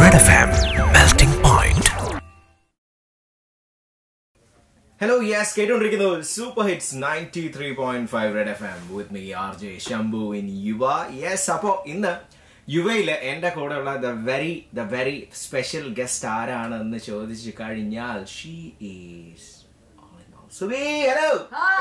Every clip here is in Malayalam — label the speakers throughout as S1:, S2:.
S1: Red FM, melting point.
S2: Hello yes കേട്ടുകൊണ്ടിരിക്കുന്നു super hits ninety three point five red F M with me R J Shambhu in Yuva yes അപ്പോ ഇന്ന് യുവയില് എന്റെ കൂടെയുള്ള the very the very special guest ആരാണെന്ന് ചോദിച്ചു കഴിഞ്ഞാൽ ഷീ ഈസ് സുബി ഹലോ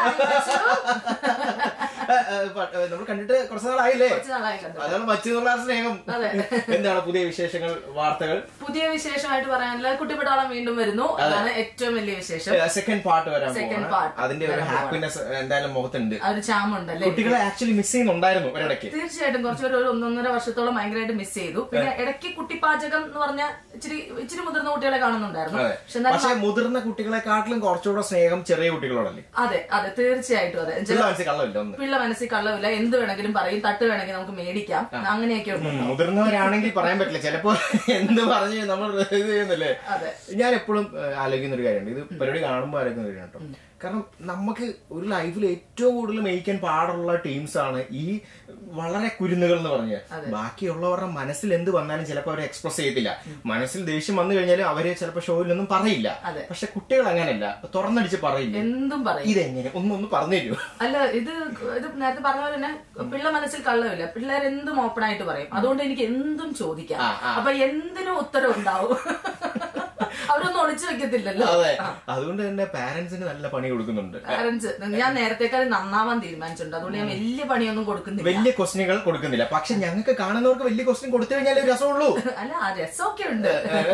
S2: നമ്മൾ കണ്ടിട്ട് കുറച്ച് നാളായില്ലേ
S3: കുറച്ച് നാളായി കണ്ടു.
S2: അതാണ് മറ്റെന്നുള്ള സ്നേഹം
S3: അതെ.
S2: എന്താണ് പുതിയ വിശേഷങ്ങൾ വാർത്തകൾ
S3: പുതിയ വിശേഷമായിട്ട് പറയാനുള്ള കുട്ടിപ്പട്ടാളം വീണ്ടും വരുന്നു അതാണ് ഏറ്റവും വലിയ വിശേഷം
S2: സെക്കൻഡ് പാർട്ട് വരാൻ
S3: Second
S2: പോവാണ്.
S3: part
S2: അതിന്റെ ഒരു
S3: വരാൻ
S2: ഹാപ്പിനെസ് എന്തായാലും മുഖത്തുണ്ട്
S3: ആ ഒരു ചാമുണ്ടല്ലേ
S2: കുട്ടികളെ ആക്ച്വലി മിസ് ചെയ്യുന്നുണ്ടായിരുന്നു ഒരിടയ്ക്ക്
S3: തീർച്ചയായിട്ടും കുറച്ചൊരു ഒരു ഒന്നൊന്നര വർഷത്തോളം ഭയങ്കരമായിട്ട് മിസ് ചെയ്തു പിന്നെ ഇടയ്ക്ക് കുട്ടിപ്പാചകം എന്ന് പറഞ്ഞ ഇച്ചിരി ഇച്ചിരി മുതിർന്ന കുട്ടികളെ കാണുന്നുണ്ടായിരുന്നു
S2: അതെ
S3: പക്ഷെ എന്നാലും
S2: പക്ഷെ മുതിർന്ന കുട്ടികളെക്കാട്ടിലും കുറച്ചുകൂടെ സ്നേഹം ചെറിയ കുട്ടികളോടല്ലേ
S3: അതെ അതെ തീർച്ചയായിട്ടും അതെ
S2: പിള്ള മനസ്സിൽ കള്ളമില്ല ഒന്ന്
S3: പിള്ള മനസ്സിൽ കള്ളവില്ല എന്ത് വേണമെങ്കിലും പറയും തട്ട് വേണമെങ്കിൽ നമുക്ക് മേടിക്കാം അങ്ങനെയൊക്കെ ഉണ്ട്
S2: ഉം, മുതിർന്നവരാണെങ്കിൽ പറയാൻ പറ്റില്ല ചിലപ്പോ എന്ത് പറഞ്ഞ് നമ്മൾ ഇത് ചെയ്യുന്നില്ലേ
S3: അതെ.
S2: ഞാൻ എപ്പോഴും ആലോചിക്കുന്ന ഒരു കാര്യമുണ്ട് ഇത് പരിപാടി കാണുമ്പോൾ ആലോചിക്കുന്ന ഒരു കാര്യം കേട്ടോ കാരണം നമുക്ക് ഒരു ലൈഫിൽ ഏറ്റവും കൂടുതൽ മേയിക്കാൻ പാടുള്ള ടീംസ് ആണ് ഈ വളരെ കുരുന്നുകൾ എന്ന് പറഞ്ഞ് ബാക്കിയുള്ളവരുടെ മനസ്സിൽ എന്ത് വന്നാലും ചിലപ്പോൾ അവർ എക്സ്പ്രസ് ചെയ്യത്തില്ല മനസ്സിൽ ദേഷ്യം വന്നു കഴിഞ്ഞാൽ അവര് ചിലപ്പോൾ ഷോയിലൊന്നും പറയില്ല
S3: അതെ.
S2: പക്ഷെ കുട്ടികൾ അങ്ങനെയല്ല തുറന്നടിച്ച് പറയില്ല
S3: എന്തും പറയും
S2: ഇതെങ്ങനെ ഒന്നൊന്ന് പറഞ്ഞു തരുമോ
S3: അല്ല ഇത് ഇത് നേരത്തെ പറഞ്ഞ പോലെ തന്നെ പിള്ള മനസ്സിൽ കള്ളമില്ല പിള്ളേർ എന്തും ഓപ്പൺ ആയിട്ട് പറയും അതുകൊണ്ട് എനിക്ക് എന്തും ചോദിക്കാം
S2: ആ, ആ.
S3: അപ്പൊ എന്തിനും ഉത്തരം ഉണ്ടാവും അവരൊന്നും ഒളിച്ചു വെക്കത്തില്ലല്ലോ
S2: അതെ അതുകൊണ്ട് തന്നെ പാരന്റ്സിന് നല്ല പണി കൊടുക്കുന്നുണ്ട്
S3: പാരന്റ്സ് ഞാൻ നേരത്തേക്കാൾ നന്നാവാൻ തീരുമാനിച്ചിട്ടുണ്ട് അതുകൊണ്ട് ഞാൻ വലിയ പണിയൊന്നും കൊടുക്കുന്നില്ല
S2: വലിയ ക്വസ്റ്റ്യനുകൾ കൊടുക്കുന്നില്ല പക്ഷെ ഞങ്ങൾക്ക് കാണുന്നവർക്ക് വലിയ ക്വസ്റ്റ്യൻ കൊടുത്തു കഴിഞ്ഞാലേ ഒരു രസമുള്ളൂ
S3: അല്ല ആ രസമൊക്കെ ഉണ്ട്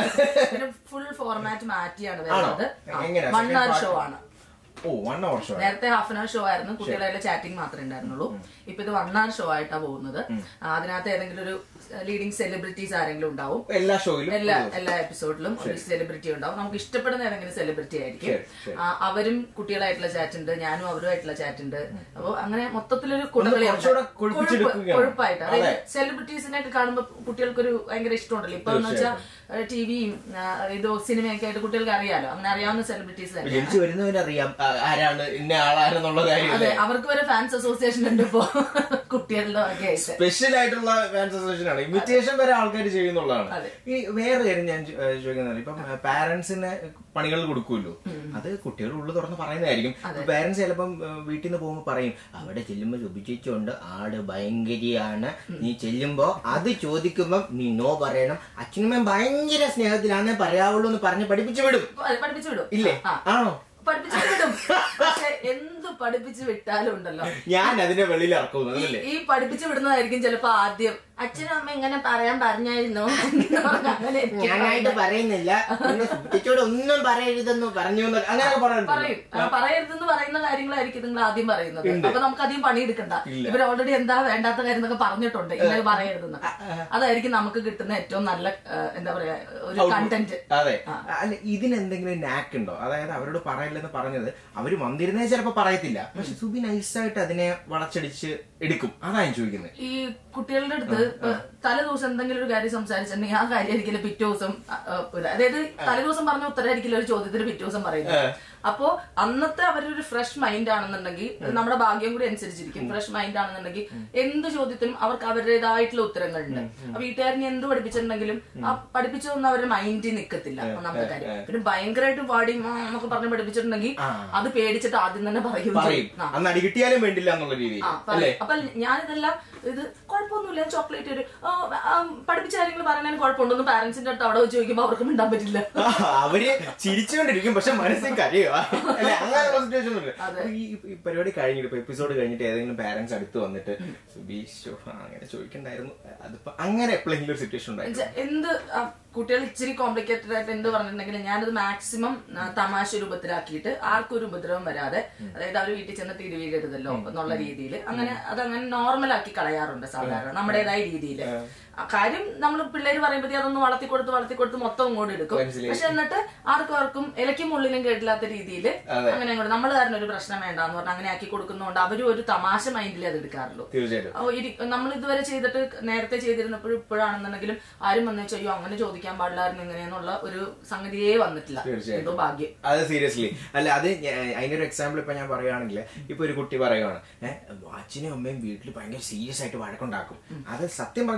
S3: ഫുൾ ഫോർമാറ്റ് മാറ്റിയാണ്
S2: ആണോ?
S3: വരുന്നത്
S2: എങ്ങനെയാ?
S3: One
S2: Second
S3: hour
S2: part?
S3: Show ആണ്
S2: ഓ വൺ അവർ ഷോ
S3: നേരത്തെ ഹാഫ് ആൻ അവർ ഷോ ആയിരുന്നു കുട്ടികളുടെ ചാറ്റിംഗ് മാത്രമേ ഉണ്ടായിരുന്നുള്ളൂ ഇപ്പൊ ഇത് വൺ അവർ ഷോ ആയിട്ടാ പോകുന്നത് ആ, അതിനകത്ത് ഏതെങ്കിലും ഒരു ലീഡിംഗ് സെലിബ്രിറ്റീസ് ആരെങ്കിലും ഉണ്ടാവും
S2: എല്ലാ ഷോയിലും
S3: എല്ലാ എല്ലാ എപ്പിസോഡിലും ഒരു സെലിബ്രിറ്റി ഉണ്ടാവും നമുക്ക് ഇഷ്ടപ്പെടുന്ന ഏതെങ്കിലും സെലിബ്രിറ്റി ആയിരിക്കും
S2: ശരി, ശരി.
S3: ആ, അവരും കുട്ടികളായിട്ടുള്ള ചാറ്റ് ഉണ്ട് ഞാനും അവരുമായിട്ടുള്ള ചാറ്റ് ഉണ്ട് അപ്പൊ അങ്ങനെ മൊത്തത്തിലൊരു കുടകളിയാണ്
S2: കുറച്ചുകൂടെ കൊഴുപ്പിച്ചെടുക്കുകയാണ്.
S3: കൊഴുപ്പായിട്ട് അതായത്
S2: അതെ.
S3: സെലിബ്രിറ്റീസിനായിട്ട് കാണുമ്പോൾ കുട്ടികൾക്കൊരു ഭയങ്കര ഇഷ്ടമുണ്ടല്ലോ ഇപ്പൊ എന്ന് വെച്ചാൽ ടിവിയും ഇത് സിനിമയൊക്കെ ആയിട്ട് കുട്ടികൾക്ക് അറിയാലോ അങ്ങനെ അറിയാവുന്ന സെലിബ്രിറ്റീസ് തന്നെ
S2: ജനിച്ചു വരുന്നവനറിയാം ആ, ആരാണ് ഇന്ന ആളാരെന്നുള്ള കാര്യം
S3: അതെ അവർക്ക് വരെ ഫാൻസ് അസോസിയേഷൻ ഉണ്ട് ഇപ്പോ കുട്ടികളുടെ ഒക്കെ ആയിട്ട്
S2: സ്പെഷ്യൽ ആയിട്ടുള്ള ഫാൻസ് അസോസിയേഷൻ ആണ് ഇമിറ്റേഷൻ വരെ ആൾക്കാർ ചെയ്യുന്നുള്ളതാണ്
S3: അതെ.
S2: ഈ വേറെ കാര്യം ഞാൻ ചോ- ഏഹ് ചോദിക്കുന്നത് ഇപ്പം പാരന്റ്സിന് പണികൾ കൊടുക്കുമല്ലോ അത് കുട്ടികൾ ഉള്ളു തുറന്ന് പറയുന്നതായിരിക്കും പാരന്റ്സ് ചിലപ്പം ഏഹ് വീട്ടിൽ നിന്ന് പോകുമ്പോൾ പറയും അവിടെ ചെല്ലുമ്പോ ശുഭിച്ചുണ്ട് ആട് ഭയങ്കരിയാണ് നീ ചെല്ലുമ്പോ അത് ചോദിക്കുമ്പോ നീ നോ പറയണം അച്ഛനമ്മ ഭയങ്കര സ്നേഹത്തിലാന്നേ പറയാവുള്ളൂ എന്ന് പറഞ്ഞ് പഠിപ്പിച്ചു വിടും
S3: പ- പഠിപ്പിച്ചു വിടും
S2: ഇല്ലേ
S3: ആ
S2: ആണോ
S3: പഠിപ്പിച്ചു വിടും പക്ഷെ എന്ത് പഠിപ്പിച്ചു വിട്ടാലും ഉണ്ടല്ലോ
S2: ഞാൻ അതിനെ വെളിയിൽ ഇറക്കുന്നത്
S3: ഈ-
S2: അല്ലേ
S3: ഈ പഠിപ്പിച്ചു വിടുന്നതായിരിക്കും ചിലപ്പോ ആദ്യം അച്ഛനും അമ്മ ഇങ്ങനെ പറയാൻ പറഞ്ഞായിരുന്നു എന്ന് പറഞ്ഞ് അങ്ങനെ ഇരിക്കും.
S2: ഞാനായിട്ട് പറയുന്നില്ല ടീച്ചറോട് ഒന്നും പറയരുതെന്ന് പറഞ്ഞു എന്ന് അങ്ങനെയൊക്കെ
S3: പറയും
S2: പറയുന്നുണ്ട്
S3: ആ, പറയരുതെന്ന് പറയുന്ന കാര്യങ്ങളായിരിക്കും നിങ്ങൾ ആദ്യം പറയുന്നത് അപ്പൊ നമുക്ക് അധികം പണിയെടുക്കണ്ട ഇവർ ഓൾറെഡി എന്താ വേണ്ടാത്ത കാര്യം എന്നൊക്കെ പറഞ്ഞിട്ടുണ്ട് ഇങ്ങനെ പറയരുതെന്ന് അതായിരിക്കും നമുക്ക് കിട്ടുന്ന ഏറ്റവും നല്ല ആ, എന്താ പറയാ ഒരു കണ്ടന്റ്
S2: അതെ അല്ല ഇതിനെന്തെങ്കിലും നാക്ക് ഉണ്ടോ അതായത് അവരോട് പറയില്ലെന്ന് പറഞ്ഞത് അവര് വന്നിരുന്നേ ചിലപ്പോ പറയത്തില്ല പക്ഷെ സുബി നൈസായിട്ട് അതിനെ വളച്ചടിച്ച് എടുക്കും അതാ ഞാൻ ചോദിക്കുന്നത്
S3: ഈ കുട്ടികളുടെ അടുത്ത് ഇപ്പൊ തലേ ദിവസം എന്തെങ്കിലും ഒരു കാര്യം സംസാരിച്ചിട്ടുണ്ടെങ്കിൽ ആ കാര്യമായിരിക്കില്ല പിറ്റേ ദിവസം അ, അ, ഒരു- അതായത് തലേ ദിവസം പറഞ്ഞ ഉത്തരമായിരിക്കില്ല ഒരു ചോദ്യത്തിന് പിറ്റേ ദിവസം പറയുന്നത് അപ്പോ അന്നത്തെ അവരൊരു ഫ്രഷ് മൈൻഡ് ആണെന്നുണ്ടെങ്കിൽ നമ്മുടെ ഭാഗ്യം കൂടി അനുസരിച്ചിരിക്കും ഫ്രഷ് മൈൻഡ് ആണെന്നുണ്ടെങ്കിൽ എന്ത് ചോദ്യത്തിനും അവർക്ക് അവരുടേതായിട്ടുള്ള ഉത്തരങ്ങളുണ്ട് ആ വീട്ടുകാരനെ എന്ത് പഠിപ്പിച്ചിട്ടുണ്ടെങ്കിലും ആ പഠിപ്പിച്ചതൊന്നും അവരുടെ മൈൻഡിൽ നിൽക്കത്തില്ല ഒന്നാമത്തെ കാര്യം പിന്നെ ഭയങ്കരമായിട്ട് പാടി "ആ" എന്നൊക്കെ പറഞ്ഞ് പഠിപ്പിച്ചിട്ടുണ്ടെങ്കിൽ അത് പേടിച്ചിട്ട് ആദ്യം തന്നെ പറയും
S2: പറയും
S3: ആ.
S2: അന്ന് അടി കിട്ടിയാലും വേണ്ടില്ല എന്നുള്ള രീതിയിൽ
S3: ആ, പറയും. അപ്പൊ ഞാനിതെല്ലാം ഇത് കുഴപ്പമൊന്നുമില്ല ചോക്ലേറ്റ് ഒരു ആ, ആ, പഠിപ്പിച്ച കാര്യങ്ങൾ പറയാനും കുഴപ്പമുണ്ടെന്ന് പാരന്റ്സിന്റെ അടുത്ത് അവിടെ വെച്ച് ചോദിക്കുമ്പോൾ അവർക്ക് മിണ്ടാൻ പറ്റില്ല
S2: ആ, അവര് ചിരിച്ചുകൊണ്ടിരിക്കും പക്ഷെ മനസ്സിൽ കരയുക അല്ലെ അങ്ങനെയുള്ള സിറ്റുവേഷൻ ഉണ്ട് അപ്പൊ ഈ ഈ പരിപാടി കഴിഞ്ഞിട്ട് ഇപ്പൊ എപ്പിസോഡ് കഴിഞ്ഞിട്ട് ഏതെങ്കിലും പാരന്റ്സ് അടുത്ത് വന്നിട്ട് സുബി ശോ, ആ, അങ്ങനെ ചോദിക്കണ്ടായിരുന്നു അതിപ്പോ അങ്ങനെ എപ്പോഴെങ്കിലും ഒരു സിറ്റുവേഷൻ ഉണ്ടായിരുന്നു
S3: എന്നുവെച്ചാ എന്ത് ആ, കുട്ടികൾ ഇച്ചിരി കോംപ്ലിക്കേറ്റഡ് ആയിട്ട് എന്ത് പറഞ്ഞിട്ടുണ്ടെങ്കിൽ ഞാനത് മാക്സിമം തമാശ രൂപത്തിലാക്കിയിട്ട് ആർക്കും ഒരു ഉപദ്രവം വരാതെ അതായത് അവർ വീട്ടിൽ ചെന്ന് തിരിവീഴരുതല്ലോ എന്നുള്ള രീതിയിൽ അങ്ങനെ അതങ്ങനെ നോർമൽ ആക്കി കളയാറുണ്ട് സാധാരണ നമ്മുടേതായ രീതിയിൽ കാര്യം നമ്മൾ പിള്ളേര് പറയുമ്പോഴത്തേ അതൊന്ന് വളർത്തി കൊടുത്ത് വളർത്തി കൊടുത്ത് മൊത്തം ഇങ്ങോട്ട് എടുക്കും
S2: മനസ്സിലായി.
S3: പക്ഷെ എന്നിട്ട് ആർക്കും ആർക്കും ഇലയ്ക്കും ഉള്ളിലും കേട്ടില്ലാത്ത രീതിയിൽ അങ്ങനെ അങ്ങോട്ട് നമ്മൾ കാരണം ഒരു പ്രശ്നം വേണ്ടാന്ന് പറഞ്ഞാൽ അങ്ങനെ ആക്കി കൊടുക്കുന്നതുകൊണ്ട് അവരും ഒരു തമാശ മൈൻഡിൽ അത് എടുക്കാറുള്ളൂ
S2: തീർച്ചയായിട്ടും
S3: നമ്മൾ ഇതുവരെ ചെയ്തിട്ട് നേരത്തെ ചെയ്തിരുന്നപ്പോഴും ഇപ്പോഴാണെന്നുണ്ടെങ്കിലും ആരും വന്നു അയ്യോ അങ്ങനെ ചോദിക്കാൻ പാടില്ലായിരുന്നു ഇങ്ങനെയെന്നുള്ള ഒരു സംഗതിയേ വന്നിട്ടില്ല
S2: തീർച്ചയായിട്ടും.
S3: എന്തോ ഭാഗ്യം
S2: അത് സീരിയസ്ലി അല്ല അത് ഞ- അതിന്റെ ഒരു എക്സാമ്പിൾ ഇപ്പൊ ഞാൻ പറയുകയാണെങ്കിൽ ഇപ്പൊ ഒരു കുട്ടി പറയുവാണ് ഏഹ് അച്ഛനും അമ്മയും വീട്ടിൽ ഭയങ്കര സീരിയസ് ആയിട്ട് വഴക്കുണ്ടാക്കും അത് സത്യം പറഞ്ഞ ഒരു സീരിയസ്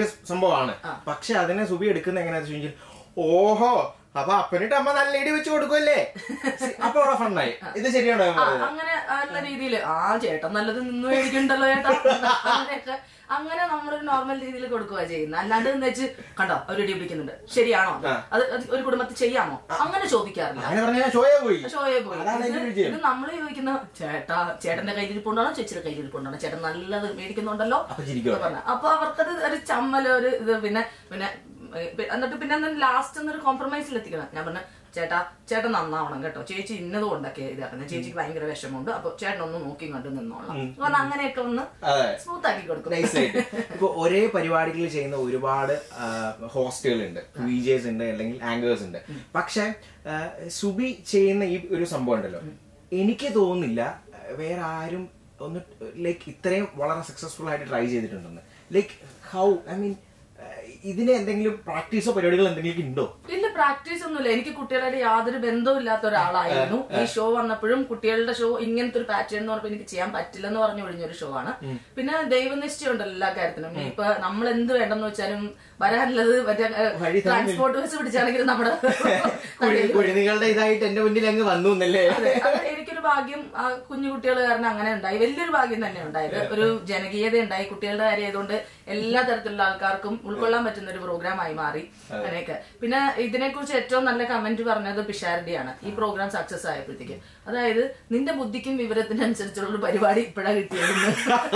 S2: സീരിയസ് സംഭവമാണ് പക്ഷെ അതിനെ സുബി എടുക്കുന്ന എങ്ങനെയാന്ന് വെച്ചാൽ ഓഹോ അപ്പൊ അപ്പനിട്ട് അമ്മ നല്ല ഇടി വെച്ച് കൊടുക്കുമല്ലേ അപ്പൊ അവിടെ ഫണ്ണായി ഇത് ശരിയാണോ ഞാൻ
S3: ആ,
S2: പറഞ്ഞത്?
S3: അങ്ങനെ നല്ല രീതിയിൽ ആ ചേട്ടൻ നല്ലത് നിന്ന് മേടിക്കണ്ടല്ലോ ചേട്ടാ അങ്ങനെയൊക്കെ അങ്ങനെ നമ്മളൊരു നോർമൽ രീതിയിൽ കൊടുക്കുക ചെയ്യുന്നത് അല്ലാണ്ട് എന്ന് വെച്ച് കണ്ടോ ഒരു ഇടി പിടിക്കുന്നുണ്ട് ശരിയാണോ അത്? അത് അത് ഒരു കുടുംബത്തിൽ ചെയ്യാമോ അങ്ങനെ ചോദിക്കാറില്ല
S2: അങ്ങനെ പറഞ്ഞാൽ ഷോയെ പോയി
S3: ഷോയെ പോയി
S2: അതാണ് എന്റെ
S3: ഇത്
S2: വിജയം
S3: ഇത് നമ്മൾ ചോദിക്കുന്ന ചേട്ടാ ചേട്ടന്റെ കയ്യിലിരിപ്പുണ്ടാണോ ചേച്ചിയുടെ കയ്യിലിരിപ്പുണ്ടാണോ ചേട്ടൻ നല്ലത് മേടിക്കുന്നുണ്ടല്ലോ
S2: അപ്പൊ ചിരിക്കുവാ.
S3: എന്ന് പറഞ്ഞ്. അപ്പൊ അവർക്കത് ഒരു ചമ്മല ഒരു ഇത് പിന്നെ പിന്നെ ഏ, പി- എന്നിട്ട് പിന്നെ ലാസ്റ്റ് എന്നൊരു കോംപ്രമൈസിൽ എത്തിക്കണം ഞാൻ പറഞ്ഞു ചേട്ടാ ചേട്ടൻ നന്നാവണം കേട്ടോ ചേച്ചി ഇന്നത് കൊണ്ടൊക്കെ ഇതാക്കുന്നത് ചേച്ചിക്ക് ഭയങ്കര വിഷമമുണ്ട് അപ്പൊ ചേട്ടൻ ഒന്ന് നോക്കി കണ്ടു നിന്നോളാം കാരണം അങ്ങനെയൊക്കെ ഒന്ന്
S2: അതെ
S3: സ്മൂത്ത് ആക്കി കൊടുക്കും
S2: Nice ആയിട്ട്. ഇപ്പൊ ഒരേ പരിപാടികൾ ചെയ്യുന്ന ഒരുപാട് ഹോസ്റ്റുകൾ ഉണ്ട് വിജേസ് ഉണ്ട് അല്ലെങ്കിൽ ആങ്കേഴ്സ് ഉണ്ട് പക്ഷെ ആ, സുബി ചെയ്യുന്ന ഈ ഒരു സംഭവം ഉണ്ടല്ലോ എനിക്ക് തോന്നുന്നില്ല ആ, വേറെ ആരും ഒന്ന് ലൈക്ക് ഇത്രയും വളരെ സക്സസ്ഫുൾ ആയിട്ട് ട്രൈ ചെയ്തിട്ടുണ്ടെന്ന് ലൈക്ക് ഹൗ ഐ മീൻ ഇതിന് എന്തെങ്കിലും പ്രാക്ടീസോ പരിപാടികൾ എന്തെങ്കിലും ഉണ്ടോ
S3: ഇല്ല പ്രാക്ടീസ് ഒന്നുമില്ല എനിക്ക് കുട്ടികളുടെ യാതൊരു ബന്ധവും ഇല്ലാത്ത ഒരാളായിരുന്നു ഈ ഷോ വന്നപ്പോഴും കുട്ടികളുടെ ഷോ ഇങ്ങനത്തെ ഒരു പാറ്റേൺ എന്ന് പറഞ്ഞപ്പോൾ എനിക്ക് ചെയ്യാൻ പറ്റില്ലെന്ന് പറഞ്ഞു ഒഴിഞ്ഞൊരു ഷോ ആണ് പിന്നെ ദൈവനിശ്ചയം ഉണ്ടല്ലോ എല്ലാ കാര്യത്തിനും ഇപ്പൊ നമ്മൾ എന്ത് വേണ്ടെന്ന് വെച്ചാലും വരാനുള്ളത് മറ്റേ
S2: വഴി
S3: ട്രാൻസ്പോർട്ട് ബസ് പിടിച്ചാണെങ്കിലും നമ്മുടെ
S2: കുഴി- കുഴിനികളുടെ ഇതായിട്ട് എന്റെ മുന്നിൽ അങ്ങ് വന്നു എന്നല്ലേ
S3: അതെ, അത് എനിക്കൊരു ഭാഗ്യം ആ കുഞ്ഞു കുട്ടികൾ കാരണം അങ്ങനെ ഉണ്ടായി വലിയൊരു ഭാഗ്യം തന്നെ ഉണ്ടായത് ഒരു ജനകീയത ഉണ്ടായി കുട്ടികളുടെ കാര്യം ആയതുകൊണ്ട് എല്ലാ തരത്തിലുള്ള ആൾക്കാർക്കും ഉൾക്കൊള്ളാൻ പറ്റുന്ന ഒരു പ്രോഗ്രാം ആയി മാറി അങ്ങനെയൊക്കെ പിന്നെ ഇതിനെക്കുറിച്ച് ഏറ്റവും നല്ല കമന്റ് പറഞ്ഞത് പിഷാരടിയാണ് ഈ പ്രോഗ്രാം സക്സസ് ആയപ്പോഴത്തേക്ക് അതായത് നിന്റെ ബുദ്ധിക്കും വിവരത്തിനും അനുസരിച്ചുള്ള ഒരു പരിപാടി ഇപ്പോഴാണ് കിട്ടിയതെന്ന്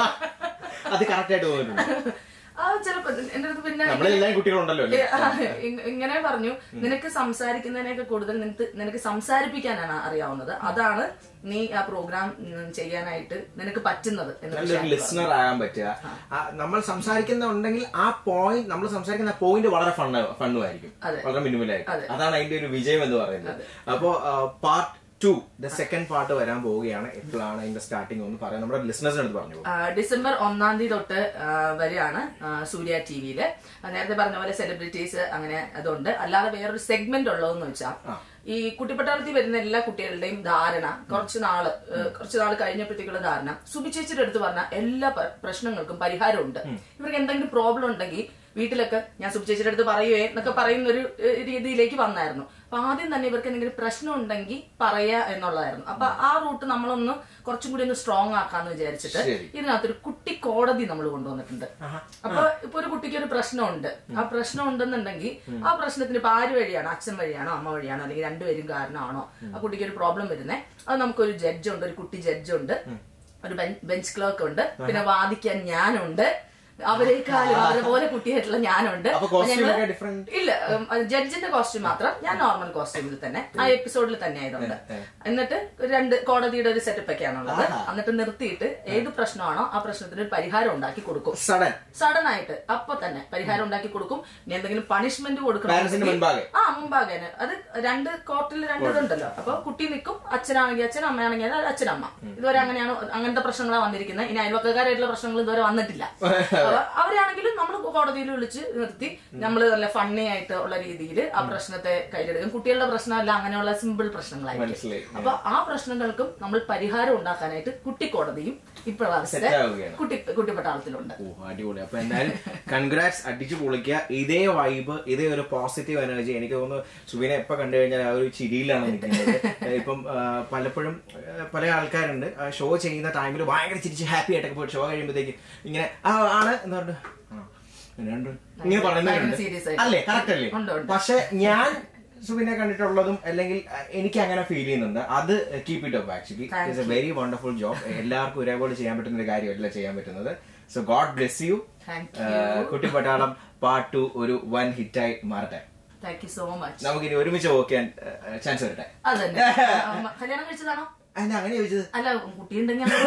S2: അത് കറക്റ്റ് ആയിട്ട് തോന്നുന്നുണ്ട്
S3: ആ ചിലപ്പോ എന്റെ അടുത്ത് പിന്നെ
S2: നമ്മളെല്ലാരും കുട്ടികളുണ്ടല്ലോ അല്ലേ
S3: ആ, ഇ- ഇങ്ങനെ പറഞ്ഞു നിനക്ക് സംസാരിക്കുന്നതിനൊക്കെ കൂടുതൽ നിനക്ക് നിനക്ക് സംസാരിപ്പിക്കാനാണ് അറിയാവുന്നത് അതാണ് നീ ആ പ്രോഗ്രാം ഉം, ചെയ്യാനായിട്ട് നിനക്ക് പറ്റുന്നത് എന്ന്
S2: നല്ലൊരു
S3: വിഷയം
S2: ലിസണർ ആകാൻ പറ്റുക ആ, നമ്മൾ സംസാരിക്കുന്നുണ്ടെങ്കിൽ ആ പോയിന്റ് നമ്മൾ സംസാരിക്കുന്ന പോയിന്റ് വളരെ ഫണ്ണ് ഫണ്ണുമായിരിക്കും
S3: അതെ.
S2: വളരെ മിനിമലായിരിക്കും
S3: അതെ.
S2: അതാണ് അതിന്റെ ഒരു വിജയം എന്ന് പറയുന്നത് അപ്പോ part two the second part വരാൻ പോവുകയാണ് എപ്പോഴാണ് അതിന്റെ സ്റ്റാർട്ടിംഗ് ഒന്ന് പറയാം നമ്മുടെ ലിസണേഴ്സിന് അടുത്ത് പറഞ്ഞു
S3: ആ, ഡിസംബർ ഒന്നാം തീയതി തൊട്ട് ആ, വരെയാണ് ആ, സൂര്യ ടി വിയില് നേരത്തെ പറഞ്ഞ പോലെ സെലിബ്രിറ്റീസ് അങ്ങനെ അതുണ്ട് അല്ലാതെ വേറൊരു സെഗ്മെന്റ് ഉള്ളതെന്ന് വെച്ചാൽ ഈ കുട്ടിപ്പട്ടാളത്തിൽ വരുന്ന എല്ലാ കുട്ടികളുടെയും ധാരണ കുറച്ച് നാള് ഏ, കുറച്ച് നാൾ കഴിഞ്ഞപ്പോഴത്തേക്കുള്ള ധാരണ സുബിച്ചേച്ചിയുടെ അടുത്ത് പറഞ്ഞ എല്ലാ പ- പ്രശ്നങ്ങൾക്കും പരിഹാരമുണ്ട് ഇവർക്ക് എന്തെങ്കിലും പ്രോബ്ലം ഉണ്ടെങ്കിൽ വീട്ടിലൊക്കെ ഞാൻ സുബിച്ചേച്ചിയുടെ അടുത്ത് പറയുവേ എന്നൊക്കെ പറയുന്ന ഒരു ഏ, രീതിയിലേക്ക് വന്നായിരുന്നു അപ്പൊ ആദ്യം തന്നെ ഇവർക്ക് എന്തെങ്കിലും പ്രശ്നം ഉണ്ടെങ്കിൽ പറയാ എന്നുള്ളതായിരുന്നു അപ്പൊ ആ റൂട്ട് നമ്മളൊന്ന് കുറച്ചും കൂടി ഒന്ന് സ്ട്രോങ് ആക്കാന്ന് വിചാരിച്ചിട്ട്
S2: ശരി.
S3: ഇതിനകത്തൊരു കുട്ടി കോടതി നമ്മൾ കൊണ്ടുവന്നിട്ടുണ്ട് അപ്പൊ ഇപ്പൊ ഒരു കുട്ടിക്ക് ഒരു പ്രശ്നമുണ്ട് ആ പ്രശ്നം ഉണ്ടെന്നുണ്ടെങ്കിൽ ആ പ്രശ്നത്തിന് ഇപ്പൊ ആര് വഴിയാണോ അച്ഛൻ വഴിയാണോ അമ്മ വഴിയാണോ അല്ലെങ്കിൽ രണ്ടുപേരും കാരണമാണോ ആ കുട്ടിക്ക് ഒരു പ്രോബ്ലം വരുന്നേ അത് നമുക്കൊരു ജഡ്ജ് ഉണ്ട് ഒരു കുട്ടി ജഡ്ജ് ഉണ്ട് ഒരു ബെഞ്ച് ക്ലർക്ക് ഉണ്ട് പിന്നെ വാദിക്കാൻ ഞാനുണ്ട് അവരെക്കാളും അവരെ പോലെ കുട്ടിയായിട്ടുള്ള ഞാനുണ്ട്
S2: അപ്പൊ
S3: അപ്പൊ
S2: costume
S3: ഞങ്ങള്
S2: ഒക്കെ different?
S3: ഇല്ല ജഡ്ജിന്റെ കോസ്റ്റ്യൂം മാത്രം ഞാൻ നോർമൽ കോസ്റ്റ്യൂമിൽ തന്നെ ആ എപ്പിസോഡിൽ തന്നെ ആയതുകൊണ്ട് എന്നിട്ട് രണ്ട് കോടതിയുടെ ഒരു സെറ്റപ്പ് ഒക്കെയാണുള്ളത് എന്നിട്ട് നിർത്തിയിട്ട് ഏത് പ്രശ്നമാണോ ആ പ്രശ്നത്തിന് ഒരു പരിഹാരം ഉണ്ടാക്കി കൊടുക്കും
S2: സഡൻ
S3: സഡൻ ആയിട്ട് അപ്പൊ തന്നെ പരിഹാരം ഉണ്ടാക്കി കൊടുക്കും ഇനി എന്തെങ്കിലും പണിഷ്മെന്റ്
S2: Parentsന്റെ മുൻപാകെ?
S3: ആ മുമ്പാകെ തന്നെ. അത് രണ്ട് കോർട്ടിൽ രണ്ട് ഇതുണ്ടല്ലോ അപ്പൊ കുട്ടി നിൽക്കും അച്ഛനാണെങ്കിൽ അച്ഛൻ അമ്മയാണെങ്കിൽ അത് അച്ഛനമ്മ ഇതുവരെ അങ്ങനെയാണ് അങ്ങനത്തെ പ്രശ്നങ്ങളാണ് വന്നിരിക്കുന്നത് ഇനി അയൽവക്കക്കാരായിട്ടുള്ള പ്രശ്നങ്ങൾ ഇതുവരെ വന്നിട്ടില്ല അപ്പൊ അവരാണെങ്കിലും നമ്മൾ കോടതിയിൽ വിളിച്ച് നിർത്തി നമ്മൾ നല്ല ഫണ്ണി ആയിട്ട് ഉള്ള രീതിയിൽ ആ പ്രശ്നത്തെ കൈയെടുക്കും കുട്ടികളുടെ പ്രശ്നമല്ല അങ്ങനെയുള്ള സിമ്പിൾ പ്രശ്നങ്ങളായിരിക്കും
S2: മനസ്സിലായി.
S3: അപ്പൊ ആ പ്രശ്നങ്ങൾക്കും നമ്മൾ പരിഹാരം ഉണ്ടാക്കാനായിട്ട് കുട്ടിക്കോടതിയും ഇപ്രാവശ്യത്തെ
S2: Set ആവുകയാണ്.
S3: കുട്ടി കുട്ടിപ്പട്ടാളത്തിലുണ്ട്
S2: ഓ അടിപൊളി അപ്പൊ എന്തായാലും കൺഗ്രാറ്റ്സ് അടിച്ചു പൊളിക്കുക ഇതേ വൈബ് ഇതേ ഒരു പോസിറ്റീവ് എനർജി എനിക്ക് തോന്നുന്നു സുബിനെ എപ്പോ കണ്ടു കഴിഞ്ഞാൽ ആ ഒരു ചിരിയിലാണ് നിൽക്കുന്നത് ഏഹ് ഇപ്പം ആ, പലപ്പോഴും ആ, പല ആൾക്കാരുണ്ട് ഷോ ചെയ്യുന്ന ടൈമിൽ ഭയങ്കര ചിരിച്ച് ഹാപ്പി ആയിട്ടൊക്കെ പോയിട്ട് ഷോ കഴിയുമ്പോഴത്തേക്ക് ഇങ്ങനെ ആ ആണ് എന്ന് പറഞ്ഞു ആ, ഇങ്ങനെയുണ്ട്. ഇങ്ങനെ പറയുന്നവരുണ്ട്
S3: serious ആയിട്ട്.
S2: അല്ലേ കറക്റ്റ് അല്ലേ
S3: ഉണ്ട്, ഉണ്ട്.
S2: പക്ഷെ ഞാൻ സുബിനെ കണ്ടിട്ടുള്ളതും അല്ലെങ്കിൽ ആ, എനിക്ക് അങ്ങനെ ഫീൽ ചെയ്യുന്നുണ്ട് അത് keep it up actually
S3: Thank
S2: it's a very wonderful job എല്ലാവർക്കും ഒരേപോലെ ചെയ്യാൻ പറ്റുന്ന ഒരു കാര്യമല്ല ചെയ്യാൻ പറ്റുന്നത് so God bless you
S3: Thank
S2: കുട്ടിപ്പട്ടാളം പാർട്ട് ടു ഒരു വൻ ഹിറ്റായി മാറട്ടെ
S3: താങ്ക് യു സോ മച്ച്
S2: നമുക്കിനി ഒരുമിച്ച് വോക്കാൻ ചാൻസ് വരട്ടെ
S3: അതന്നെ അമ്മ കല്യാണം കഴിച്ചതാണോ
S2: അതിന് അങ്ങനെ ചോദിച്ചത്
S3: അല്ല കുട്ടിയുണ്ടെങ്കിൽ അങ്ങോട്ട്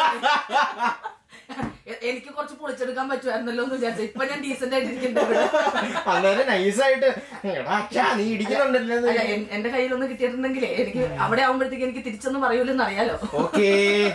S3: വന്നാ മതി. എ- എനിക്ക് കുറച്ച് പൊളിച്ചെടുക്കാൻ പറ്റുമായിരുന്നല്ലോ എന്ന് വിചാരിച്ചു ഇപ്പൊ ഞാൻ ഡീസന്റ് ആയിട്ടിരിക്കുന്നുണ്ട് ഇവിടെ.
S2: അന്നേരം നൈസായിട്ട് എടാ അച്ഛാ നീ ഇടിക്കുന്നുണ്ടല്ലോ
S3: അല്ല എൻ- എന്റെ കയ്യിലൊന്ന് കിട്ടിയിട്ടുണ്ടെങ്കിലേ എനിക്ക് അവിടെ ആവുമ്പോഴത്തേക്ക് എനിക്ക് തിരിച്ചൊന്നും പറയൂലെന്ന് അറിയാലോ
S2: ഓക്കേ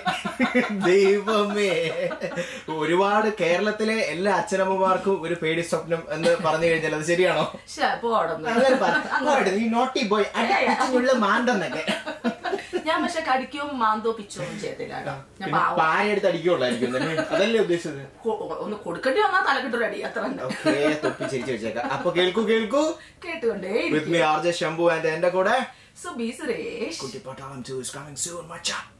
S2: ദൈവമേ ഒരുപാട് കേരളത്തിലെ എല്ലാ അച്ഛനമ്മമാർക്കും ഒരു പേടി സ്വപ്നം എന്ന് പറഞ്ഞു കഴിഞ്ഞാൽ അത് ശരിയാണോ
S3: പക്ഷെ പോടൊന്നും
S2: അങ്ങനെ പറ. അങ്ങോട്ട് നീ നോട്ടി ബോയ് അടിച്ചുള്ള മാണ്ടെന്നൊക്കെ
S3: ഞാൻ പക്ഷെ കടിക്കോ മാന്തോ പിച്ചോ ഒന്നും ചെയ്യത്തില്ല കേട്ടോ ഞാൻ
S2: പിന്നെ
S3: പാവം
S2: പാര എടുത്ത് അടിക്കുള്ളായിരിക്കും തന്നെ അതല്ലേ ഉദ്ദേശിച്ചത്
S3: കൊ- ഒന്ന് കൊടുക്കേണ്ടി വന്നാൽ തലക്കിട്ടൊരു അടി അത്ര തന്നെ
S2: ഓക്കെ തൊപ്പി ചിരിച്ചു വെച്ചേക്കാം അപ്പൊ കേൾക്കൂ കേൾക്കൂ
S3: കേട്ടുകൊണ്ടേ
S2: with me R J Shambhu and എന്റെ കൂടെ
S3: സോ ബി സുരേഷ്
S2: കുട്ടി പട്ടാളം ടു ഇസ് കമ്മിങ് സൂൺ മച്ചാ